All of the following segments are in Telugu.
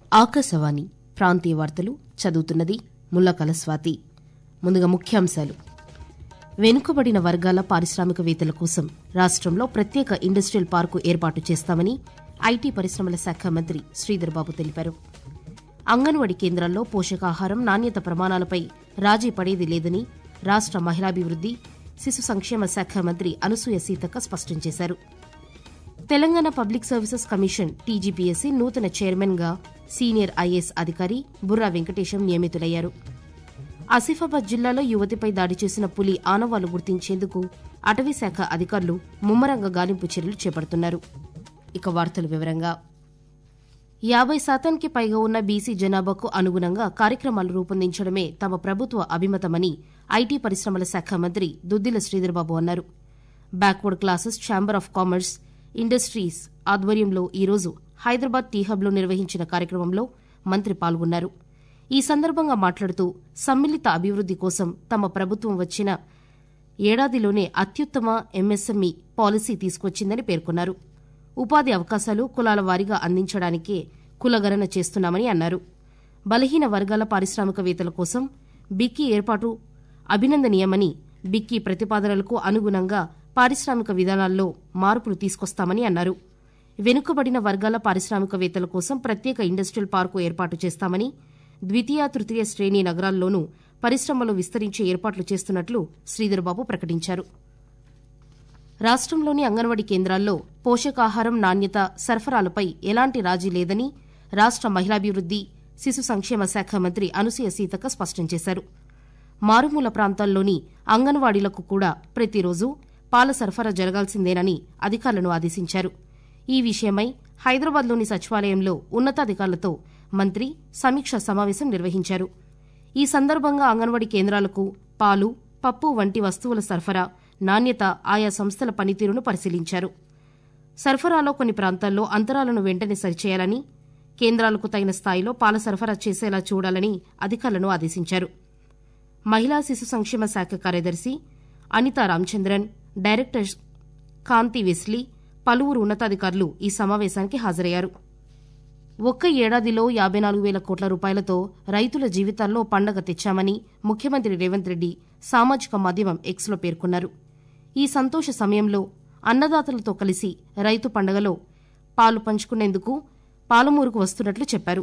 ఆకాశవాణి ప్రాంతీయ వార్తలు చదువుతున్నది ముల్లకల స్వాతి ముందుగా ముఖ్యాంశాలు వెనుకబడిన వర్గాల పారిశ్రామికవేత్తల కోసం రాష్ట్రంలో ప్రత్యేక ఇండస్ట్రియల్ పార్కు ఏర్పాటు చేస్తామని ఐటీ పరిశ్రమల శాఖ మంత్రి శ్రీధర్బాబు తెలిపారు అంగన్వాడీ కేంద్రాల్లో పోషకాహారం నాణ్యత ప్రమాణాలపై రాజీ పడేది లేదని రాష్ట మహిళాభివృద్ది శిశు సంక్షేమ శాఖ మంత్రి అనసూయ సీతక్క స్పష్టం చేశారు Telangana public services commission TGPSC నూతన చైర్మన్ గా సీనియర్ ఐఏఎస్ అధికారి బుర్రా వెంకటేశం నియమితులయ్యారు ఆసిఫాబాద్ జిల్లాలో యువతిపై దాడి చేసిన పులి ఆనవాళ్లు గుర్తించేందుకు అటవీశాఖ అధికారులు ముమ్మరంగా గాలింపు చర్యలు చేపడుతున్నారు ఇక వార్తల వివరంగా యాబై శాతానికి పైగా ఉన్న బీసీ జనాభాకు అనుగుణంగా కార్యక్రమాలు రూపొందించడమే తమ ప్రభుత్వ అభిమతమని ఐటీ పరిశ్రమల శాఖ మంత్రి దుద్దిల శ్రీధర్బాబు అన్నారు backward classes chamber of commerce industries ఆధ్వర్యంలో ఈరోజు హైదరాబాద్ టీ హబ్లో నిర్వహించిన కార్యక్రమంలో మంత్రి పాల్గొన్నారు ఈ సందర్భంగా మాట్లాడుతూ సమ్మిళిత అభివృద్ది కోసం తమ ప్రభుత్వం వచ్చిన ఏడాదిలోనే అత్యుత్తమ ఎంఎస్ఎంఈ పాలసీ తీసుకొచ్చిందని పేర్కొన్నారు ఉపాధి అవకాశాలు కులాల వారీగా అందించడానికే కులగణన చేస్తున్నామని అన్నారు బలహీన వర్గాల పారిశ్రామికవేత్తల కోసం బిక్కీ ఏర్పాటు అభినందనీయమని బిక్కీ ప్రతిపాదనలకు అనుగుణంగా పారిశ్రామిక విధానాల్లో మార్పులు తీసుకొస్తామని అన్నారు వెనుకబడిన వర్గాల పారిశ్రామికవేత్తల కోసం ప్రత్యేక ఇండస్ట్రియల్ పార్కు ఏర్పాటు చేస్తామని ద్వితీయ తృతీయ శ్రేణి నగరాల్లోనూ పరిశ్రమలు విస్తరించే ఏర్పాట్లు చేస్తున్నట్లు శ్రీధర్బాబు ప్రకటించారు రాష్ట్రంలోని అంగన్వాడీ కేంద్రాల్లో పోషకాహారం నాణ్యత సరఫరాలపై ఎలాంటి రాజీ లేదని రాష్ట మహిళాభివృద్ది శిశు సంక్షేమ శాఖ మంత్రి అనసూయ సీతక్క స్పష్టం చేశారు మారుమూల ప్రాంతాల్లోని అంగన్వాడీలకు కూడా ప్రతిరోజు పాల సరఫరా జరగాల్సిందేనని అధికారులను ఆదేశించారు ఈ విషయమై హైదరాబాద్లోని సచివాలయంలో ఉన్నతాధికారులతో మంత్రి సమీక్ష సమావేశం నిర్వహించారు ఈ సందర్భంగా అంగన్వాడీ కేంద్రాలకు పాలు పప్పు వంటి వస్తువుల సరఫరా నాణ్యత ఆయా సంస్థల పనితీరును పరిశీలించారు సరఫరాలో కొన్ని ప్రాంతాల్లో అంతరాలను వెంటనే సరిచేయాలని కేంద్రాలకు తగిన స్థాయిలో పాల సరఫరా చేసేలా చూడాలని అధికారులను ఆదేశించారు మహిళా శిశు సంక్షేమ శాఖ కార్యదర్శి అనితా రామచంద్రన్ డైరెక్టర్ కాంతి వెస్లీ పలువురు ఉన్నతాధికారులు ఈ సమావేశానికి హాజరయ్యారు ఒక్క ఏడాదిలో యాబై నాలుగు వేల కోట్ల రూపాయలతో రైతుల జీవితాల్లో పండగ తెచ్చామని ముఖ్యమంత్రి రేవంత్ రెడ్డి సామాజిక మాధ్యమం ఎక్స్లో పేర్కొన్నారు ఈ సంతోష సమయంలో అన్నదాతలతో కలిసి రైతు పండగలో పాలు పంచుకునేందుకు పాలమూరుకు వస్తున్నట్లు చెప్పారు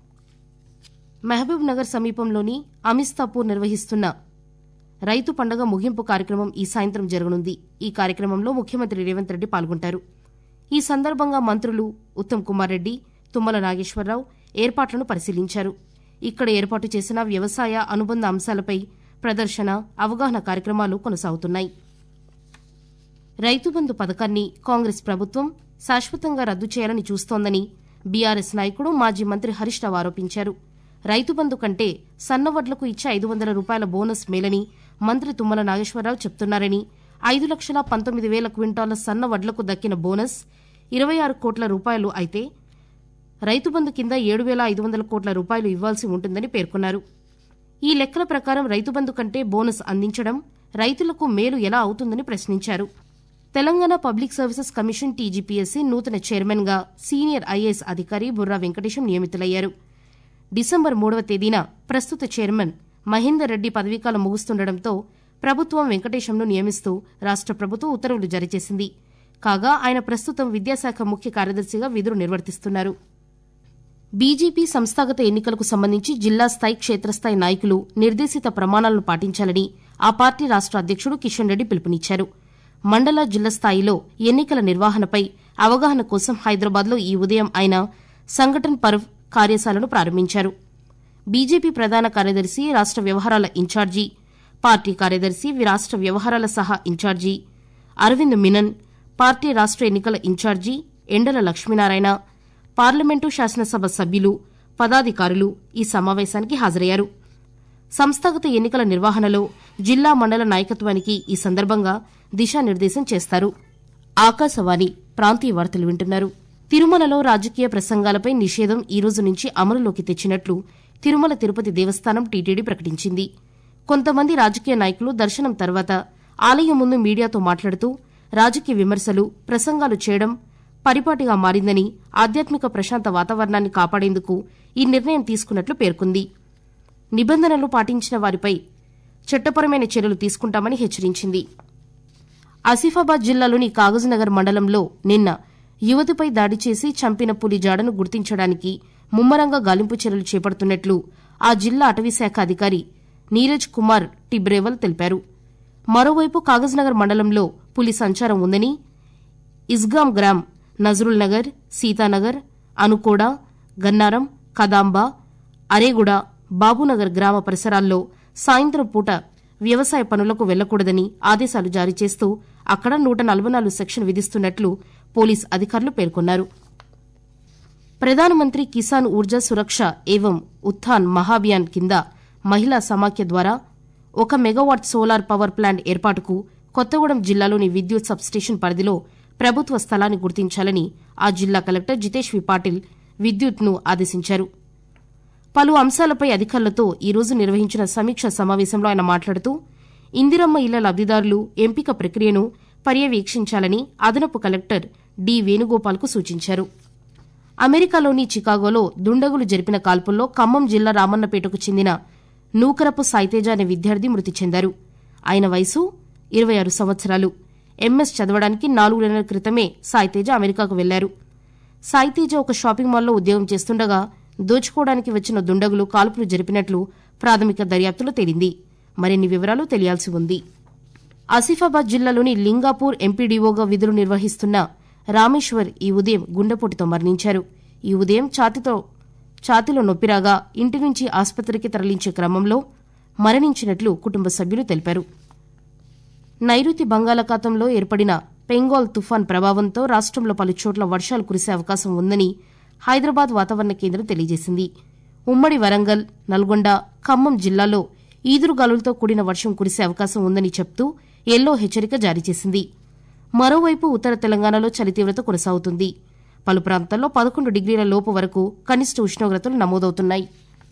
మహబూబ్ నగర్ సమీపంలోని అమిస్తాపూర్ నిర్వహిస్తున్న రైతు పండగ ముగింపు కార్యక్రమం ఈ సాయంత్రం జరగనుంది ఈ కార్యక్రమంలో ముఖ్యమంత్రి రేవంత్ రెడ్డి పాల్గొంటారు ఈ సందర్భంగా మంత్రులు ఉత్తమ్ కుమార్ రెడ్డి తుమ్మల నాగేశ్వరరావు ఏర్పాట్లను పరిశీలించారు ఇక్కడ ఏర్పాటు చేసిన వ్యవసాయ అనుబంధ అంశాలపై ప్రదర్శన అవగాహన కార్యక్రమాలు కొనసాగుతున్నాయి రైతు బంధు పథకాన్ని కాంగ్రెస్ ప్రభుత్వం శాశ్వతంగా రద్దు చేయాలని చూస్తోందని బీఆర్ఎస్ నాయకుడు మాజీ మంత్రి హరీష్ రావు ఆరోపించారు రైతు బంధు కంటే సన్నవడ్లకు ఇచ్చే ఐదు వందల రూపాయల బోనస్ మేలని మంత్రి తుమ్మల నాగేశ్వరరావు చెప్తున్నారని ఐదు లక్షల పంతొమ్మిది వేల క్వింటాల సన్న వడ్లకు దక్కిన బోనస్ ఇరవై ఆరు కోట్ల రూపాయలు అయితే రైతు బంధు కింద ఏడు వేల ఐదు వందల కోట్ల రూపాయలు ఇవ్వాల్సి ఉంటుందని పేర్కొన్నారు ఈ లెక్కల ప్రకారం రైతు బంధు కంటే బోనస్ అందించడం రైతులకు మేలు ఎలా అవుతుందని ప్రశ్నించారు Telangana public services commission TGPSC నూతన చైర్మన్ గా సీనియర్ ఐఏఎస్ అధికారి బుర్రా వెంకటేశం నియమితులయ్యారు డిసెంబర్ మూడవ తేదీన ప్రస్తుత చైర్మన్ మహేందర్ రెడ్డి పదవీకాలం ముగుస్తుండటంతో ప్రభుత్వం వెంకటేశంను నియమిస్తూ రాష్ట ప్రభుత్వం ఉత్తర్వులు జారీ చేసింది కాగా ఆయన ప్రస్తుతం విద్యాశాఖ ముఖ్య కార్యదర్శిగా విధులు నిర్వర్తిస్తున్నారు బీజేపీ సంస్థాగత ఎన్నికలకు సంబంధించి జిల్లా స్థాయి క్షేత్రస్థాయి నాయకులు నిర్దేశిత ప్రమాణాలను పాటించాలని ఆ పార్టీ రాష్ట అధ్యక్షుడు కిషన్ రెడ్డి పిలుపునిచ్చారు మండల జిల్లా స్థాయిలో ఎన్నికల నిర్వహణపై అవగాహన కోసం హైదరాబాద్లో ఈ ఉదయం ఆయన సంఘటన్ పర్వ్ కార్యశాలను ప్రారంభించారు బీజేపీ ప్రధాన కార్యదర్శి రాష్ట వ్యవహారాల ఇన్ఛార్జి పార్టీ కార్యదర్శి రాష్ట వ్యవహారాల సహా ఇన్ఛార్జి అరవింద్ మినన్ పార్టీ రాష్ట ఎన్నికల ఇన్ఛార్జి ఎండల లక్ష్మీనారాయణ పార్లమెంటు శాసనసభ సభ్యులు పదాధికారులు ఈ సమావేశానికి హాజరయ్యారు సంస్థాగత ఎన్నికల నిర్వహణలో జిల్లా మండల నాయకత్వానికి ఈ సందర్భంగా దిశానిర్దేశం చేస్తారు ఆకాశవాణి ప్రాంతీయ వార్తలు వింటున్నారు తిరుమలలో రాజకీయ ప్రసంగాలపై నిషేధం ఈ రోజు నుంచి అమలులోకి తెచ్చినట్లు తిరుమల తిరుపతి దేవస్థానం టీటీడీ ప్రకటించింది కొంతమంది రాజకీయ నాయకులు దర్శనం తర్వాత ఆలయం ముందు మీడియాతో మాట్లాడుతూ రాజకీయ విమర్శలు ప్రసంగాలు చేయడం పరిపాటిగా మారిందని ఆధ్యాత్మిక ప్రశాంత వాతావరణాన్ని కాపాడేందుకు ఈ నిర్ణయం తీసుకున్నట్లు పేర్కొంది నిబంధనలు పాటించిన వారిపై చట్టపరమైన చర్యలు తీసుకుంటామని హెచ్చరించింది ఆసిఫాబాద్ జిల్లాలోని కాగజ్నగర్ మండలంలో నిన్న యువతిపై దాడి చేసి చంపిన పులి జాడను గుర్తించడానికి ముమ్మరంగా గాలింపు చర్యలు చేపడుతున్నట్లు ఆ జిల్లా అటవీశాఖ అధికారి నీరజ్ కుమార్ టిబ్రేవల్ తెలిపారు మరోవైపు కాగజ్నగర్ మండలంలో పులి సంచారం ఉందని ఇస్గాం గ్రామ్ నజరుల్ నగర్ సీతానగర్ అనుకోడ గన్నారం కదాంబ అరేగుడ బాబునగర్ గ్రామ పరిసరాల్లో సాయంత్రం పూట వ్యవసాయ పనులకు వెళ్లకూడదని ఆదేశాలు జారీ చేస్తూ అక్కడ నూట నలభై నాలుగు సెక్షన్ విధిస్తున్నట్లు పోలీస్ అధికారులు పేర్కొన్నారు ప్రధానమంత్రి కిసాన్ ఊర్జా సురక్ష ఏవం ఉత్థాన్ మహాభియాన్ కింద మహిళా సమాఖ్య ద్వారా ఒక మెగావాట్ సోలార్ పవర్ ప్లాంట్ ఏర్పాటుకు కొత్తగూడెం జిల్లాలోని విద్యుత్ సబ్స్టేషన్ పరిధిలో ప్రభుత్వ స్థలాన్ని గుర్తించాలని ఆ జిల్లా కలెక్టర్ జితేష్ వి పాటిల్ విద్యుత్ను ఆదేశించారు పలు అంశాలపై అధికారులతో ఈరోజు నిర్వహించిన సమీక్ష సమావేశంలో ఆయన మాట్లాడుతూ ఇందిరమ్మ ఇళ్ల లబ్దిదారులు ఎంపిక ప్రక్రియను పర్యవేక్షించాలని అదనపు కలెక్టర్ డి వేణుగోపాల్కు సూచించారు అమెరికాలోని చికాగోలో దుండగులు జరిపిన కాల్పుల్లో ఖమ్మం జిల్లా రామన్నపేటకు చెందిన నూకరపు సాయితేజ అనే విద్యార్థి మృతి చెందారు ఆయన వయసు ఇరవై ఆరు సంవత్సరాలు ఎంఎస్ చదవడానికి నాలుగు నెలల క్రితమే సాయితేజ అమెరికాకు వెళ్లారు సాయితేజ ఒక షాపింగ్ మాల్లో ఉద్యోగం చేస్తుండగా దోచుకోవడానికి వచ్చిన దుండగులు కాల్పులు జరిపినట్లు ప్రాథమిక దర్యాప్తులో తేలింది మరిన్ని వివరాలు తెలియాల్సి ఉంది ఆసిఫాబాద్ జిల్లాలోని లింగాపూర్ ఎంపీడీఓగా విధులు నిర్వహిస్తున్న రామేశ్వర్ ఈ ఉదయం గుండెపోటుతో మరణించారు ఈ ఉదయం ఛాతితో ఛాతిలో నొప్పిరాగా ఇంటి నుంచి ఆసుపత్రికి తరలించే క్రమంలో మరణించినట్లు కుటుంబ సభ్యులు తెలిపారు నైరుతి బంగాళాఖాతంలో ఏర్పడిన పెంగాల్ తుఫాన్ ప్రభావంతో రాష్ట్రంలో పలు చోట్ల వర్షాలు కురిసే అవకాశం ఉందని హైదరాబాద్ వాతావరణ కేంద్రం తెలియజేసింది ఉమ్మడి వరంగల్ నల్గొండ ఖమ్మం జిల్లాలో ఈదురుగాలులతో కూడిన వర్షం కురిసే అవకాశం ఉందని చెప్తూ ఎల్లో హెచ్చరిక జారీ చేసింది మరోవైపు ఉత్తర తెలంగాణలో చలి తీవ్రత కొనసాగుతుంది పలు ప్రాంతాల్లో పదకొండు డిగ్రీల లోపు వరకు కనిష్ట ఉష్ణోగ్రతలు నమోదవుతున్నాయి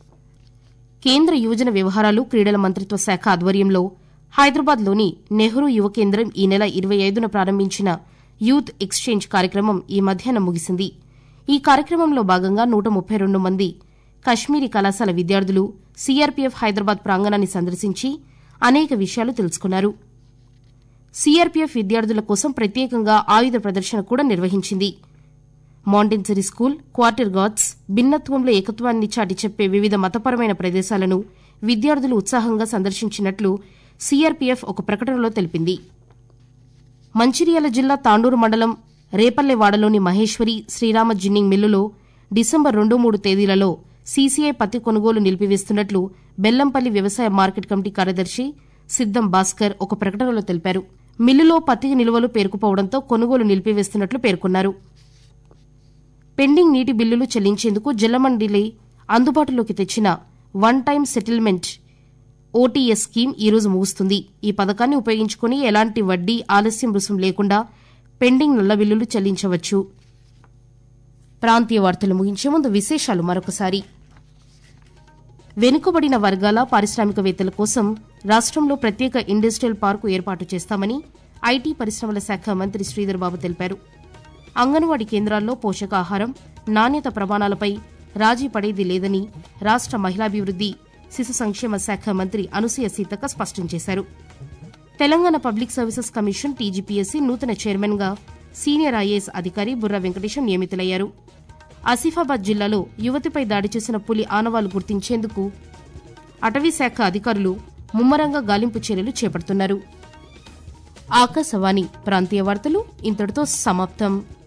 కేంద్ర యువజన వ్యవహారాలు క్రీడల మంత్రిత్వ శాఖ ఆధ్వర్యంలో హైదరాబాద్లోని నెహ్రూ యువ కేంద్రం ఈ నెల ఇరవై ఐదున ప్రారంభించిన యూత్ ఎక్స్చేంజ్ కార్యక్రమం ఈ మధ్యాహ్నం ముగిసింది ఈ కార్యక్రమంలో భాగంగా నూట ముప్పై రెండు మంది కశ్మీరీ కళాశాల విద్యార్థులు సీఆర్పీఎఫ్ హైదరాబాద్ ప్రాంగణాన్ని సందర్శించి అనేక విషయాలు తెలుసుకున్నారు సీఆర్పీఎఫ్ విద్యార్థుల కోసం ప్రత్యేకంగా ఆయుధ ప్రదర్శన కూడా నిర్వహించింది మాంటెన్సరీ స్కూల్ క్వార్టర్ గార్డ్స్ భిన్నత్వంలో ఏకత్వాన్ని చాటి చెప్పే వివిధ మతపరమైన ప్రదేశాలను విద్యార్థులు ఉత్సాహంగా సందర్శించినట్లు సీఆర్పీఎఫ్ ఒక ప్రకటనలో తెలిపింది మంచిర్యాల జిల్లా తాండూరు మండలం రేపల్లెవాడలోని మహేశ్వరి శ్రీరామ జిన్నింగ్ మిల్లులో డిసెంబర్ రెండు మూడు తేదీలలో సీసీఐ పత్తి కొనుగోలు నిలిపివేస్తున్నట్లు బెల్లంపల్లి వ్యవసాయ మార్కెట్ కమిటీ కార్యదర్శి సిద్దం భాస్కర్ ఒక ప్రకటనలో తెలిపారు మిల్లులో పత్తి నిల్వలు పేరుకుపోవడంతో కొనుగోలు నిలిపివేస్తున్నట్లు పేర్కొన్నారు పెండింగ్ నీటి బిల్లులు చెల్లించేందుకు జలమండలి అందుబాటులోకి తెచ్చిన one time settlement OTS scheme ఈ రోజు ముగుస్తుంది ఈ పథకాన్ని ఉపయోగించుకుని ఎలాంటి వడ్డీ ఆలస్యం రుసుం లేకుండా పెండింగ్ నల్ల బిల్లులు చెల్లించవచ్చు ప్రాంతీయ వార్తలు ముగించే ముందు విశేషాలు మరొకసారి వెనుకబడిన వర్గాల పారిశ్రామికవేత్తల కోసం రాష్ట్రంలో ప్రత్యేక ఇండస్ట్రియల్ పార్కు ఏర్పాటు చేస్తామని ఐటీ పరిశ్రమల శాఖ మంత్రి శ్రీధర్ బాబు తెలిపారు అంగన్వాడీ కేంద్రాల్లో పోషకాహారం నాణ్యత ప్రమాణాలపై రాజీ పడేది లేదని రాష్ట్ర మహిళాభివృద్ది శిశు సంక్షేమ శాఖ మంత్రి అనసూయ సీతక్క స్పష్టం చేశారు Telangana public services commission TGPSC నూతన చైర్మన్గా సీనియర్ ఐఏఎస్ అధికారి బుర్రా వెంకటేశం నియమితులయ్యారు ఆసిఫాబాద్ జిల్లాలో యువతిపై దాడి చేసిన పులి ఆనవాలు గుర్తించేందుకు అటవీశాఖ అధికారులు ముమ్మరంగా గాలింపు చర్యలు చేపడుతున్నారు ఆకాశవాణి ప్రాంతీయ వార్తలు ఇంతటితో సమాప్తం